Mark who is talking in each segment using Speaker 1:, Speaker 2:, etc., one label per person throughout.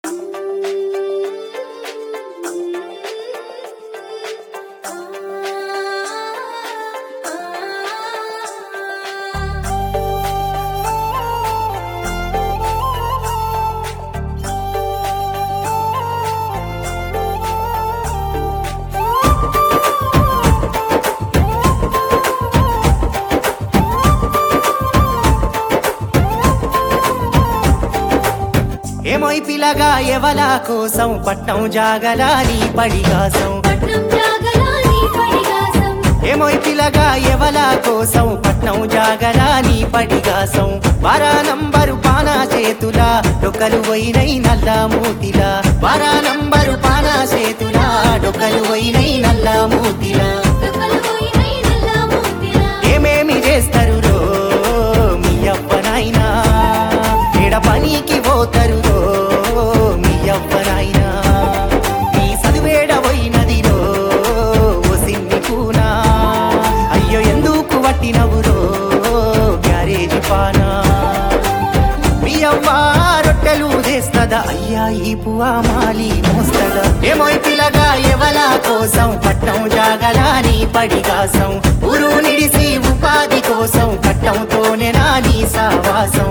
Speaker 1: ఏమోయ్ పిల్లగా ఎవల కోసం పట్నం జాగలాని పడిగాసం
Speaker 2: పట్నం జాగరాని పడిగాసం
Speaker 1: ఏమోయ్ పిల్లగా ఎవల కోసం పట్నం జాగలాని పడిగాసం వారా నంబరు పానా చేతుల డొక్కలు పోయినై నల్ల మూతిలా వారా నంబరు పానా చేతుల డొక్కలు పోయినై నల్ల మూతిలా
Speaker 2: కక్కలు పోయినై నల్ల మూతిలా
Speaker 1: ఏమేమి చేస్తారు రో మీ అవ్వనాయినా ఎడ పనికి పోతారు రో మీ అవ్వనాయినా నీ చదువేడ పోయినది రో ఓ సిన్ని కూనా అయ్యో ఎందుకు వట్టినవు రో గ్యారేజ్ పానా మీ అవ్వ రొట్టెలు చేస్తదా అయ్యా ఈ పువ్వా మాలి మోస్తదా ఏమోయ్ పిల్లగా ఎవల కోసం పట్నం జాగలాని పడిగాసం ఊరు నిడిసి ఉపాధి కోసం కట్టంతోనే నాని సావాసం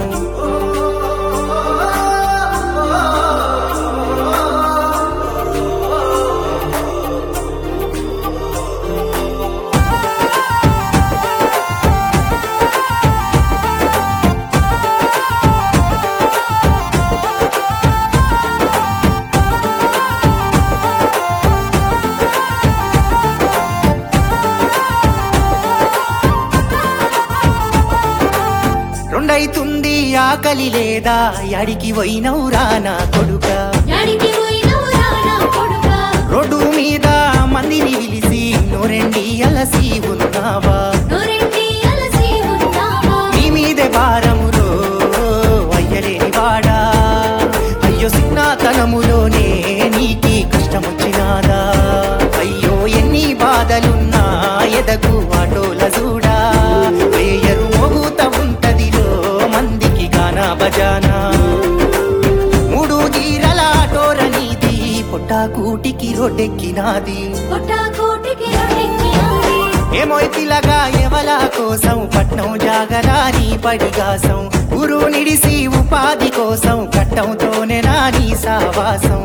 Speaker 1: రెండైతుంది ఆకలి లేదా యాడికి పోయినవురా నా కొడుక
Speaker 2: యాడికి పోయినవు రానా కొడుకా
Speaker 1: రోడ్డు మీద మందిని పిలిచి నోరెండి అలసి ఉన్నావా
Speaker 2: నోరెండి అలసి ఉన్నావా
Speaker 1: నీ మీదే భారములో అయ్యలేని వాడా అయ్యో సిగ్నాతనములోనే నీకి కష్టమొచ్చినాదా అయ్యో ఎన్ని బాధలున్నా ఎదకు ఆటోల చూడా వేయరు మోగుత ఉంటదిలో మందికి గానా బజానా మూడు గీరల ఆటోర నీది పొట్టా కూటికి రొడ్డెక్కినాది
Speaker 2: కొట్టా కోటికి రొట్టెక్కినాది
Speaker 1: ఏమోయ్ పిల్లగా ఎవల కోసం పట్నం జాగరాని పడిగాసం ఊరు నిడిసి ఉపాధి కోసం కట్టంతోనే రాని సావాసం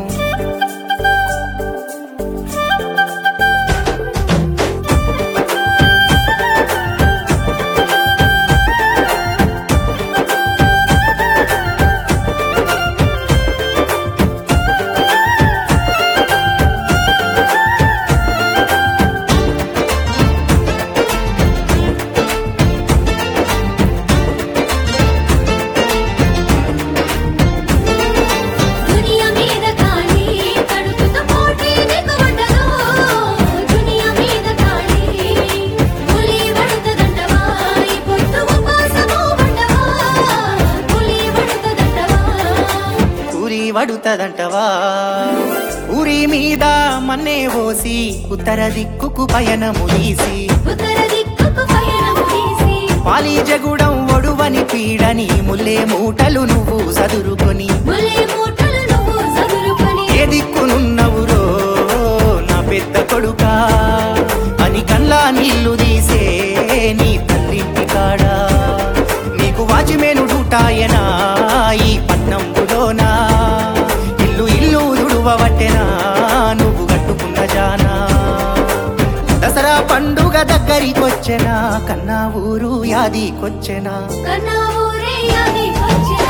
Speaker 2: దునియా మీద కాళీ కడుపుతో పోటీ నీకు ఉండదు దునియా మీద కాళీ పులి పడుతుందంటవా ఈ పొద్దు ఉపాసము ఉండవా పులి పడుతుందంటవా
Speaker 1: ఊరి వడుతదంటవా ఊరి మీద మన్నే పోసి ఉత్తర దిక్కుకు పయనము తీసి
Speaker 2: ఉత్తర దిక్కుకు పయనము తీసి
Speaker 1: పాలి జగుడం ఒడువని పీడని ముల్లే మూటలు నువ్వు చదురుకొని
Speaker 2: ములే మూటలు నువ్వు చదురుకొని
Speaker 1: ఏ దిక్కునున్నవురో నా పెద్ద కొడుకా అని కల్లా నీళ్లు తీసే నీ తల్లింటి కాడా నీకు వాచిమేను డూటాయనా ఈ పట్నంబులోనా ఇల్లు ఇల్లు దుడువబట్టెనా నువ్వు కట్టుకున్న జానా దసరా పండుగ దగ్గరికొచ్చెనా కన్నా ఊరు యాదికొచ్చెనా
Speaker 2: కన్నా ఊరే యాదికొచ్చినా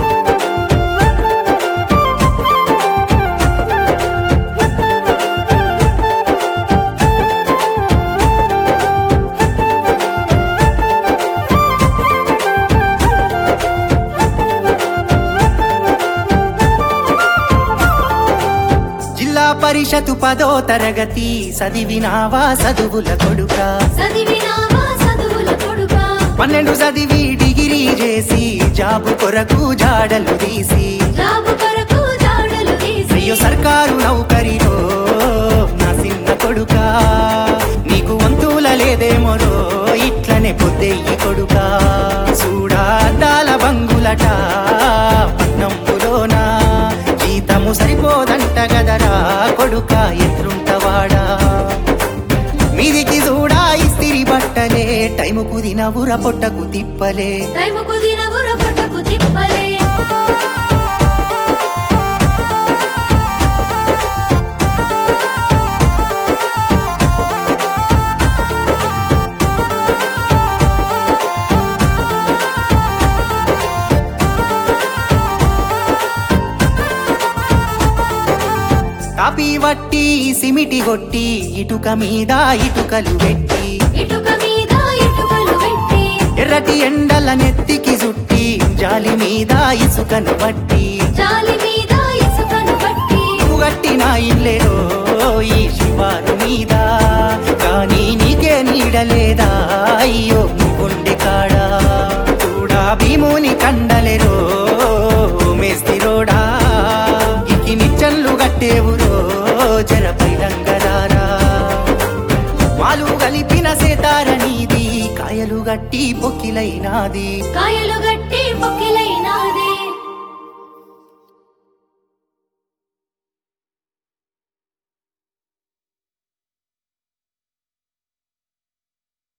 Speaker 1: జిల్లా పరిషతు పదో తరగతి చదివినావా చదువుల కొడుకా
Speaker 2: చదివినావా చదువుల కొడుకా
Speaker 1: పన్నెండు చదివి డిగిరీ చేసి జాబు కొరకు జాడలు తీసి
Speaker 2: జాబు కొరకు జాడలు తీసి
Speaker 1: అయ్యో సర్కారు నౌకరిలో నా చిన్న కొడుకా నీకు వంతుల లేదేమోరో ఇట్లనే పొద్దెయ్యి కొడుకా చూడా అద్దాల బంగులట పట్నంపులోన జీతము నాలోక ఎట్లుంటవాడా మీదికి చూడా ఇస్తిరి బట్టలే టైము కుదిన ఊర పొట్టకు తిప్పలే
Speaker 2: టైముకు దినవుర పట్టకు తిప్పలే
Speaker 1: కాపీ వట్టి సిమిటి కొట్టి ఇటుక మీద ఇటుకలు పెట్టి
Speaker 2: ఇటుక మీద ఇటుకలు పెట్టి
Speaker 1: ఎర్రటి ఎండల నెత్తికి చుట్టి జాలి మీద ఇసుకను పట్టి
Speaker 2: జాలి మీద ఇసుకను పట్టి
Speaker 1: గట్టిన ఇల్లేరో ఈ శివారు మీద కానీ నీకే నీడలేదా అయ్యో గుండె కాడా చూడా భీముని కండలేరో మేస్తిరోడా ఇకి నిచ్చన్లు గట్టేవురో జర పైలంగరారా మాలు కలిపిన సేతార నీది కాయలు గట్టి పొక్కిలైనాది
Speaker 2: కాయలు గట్టి పొక్కిలైనాదే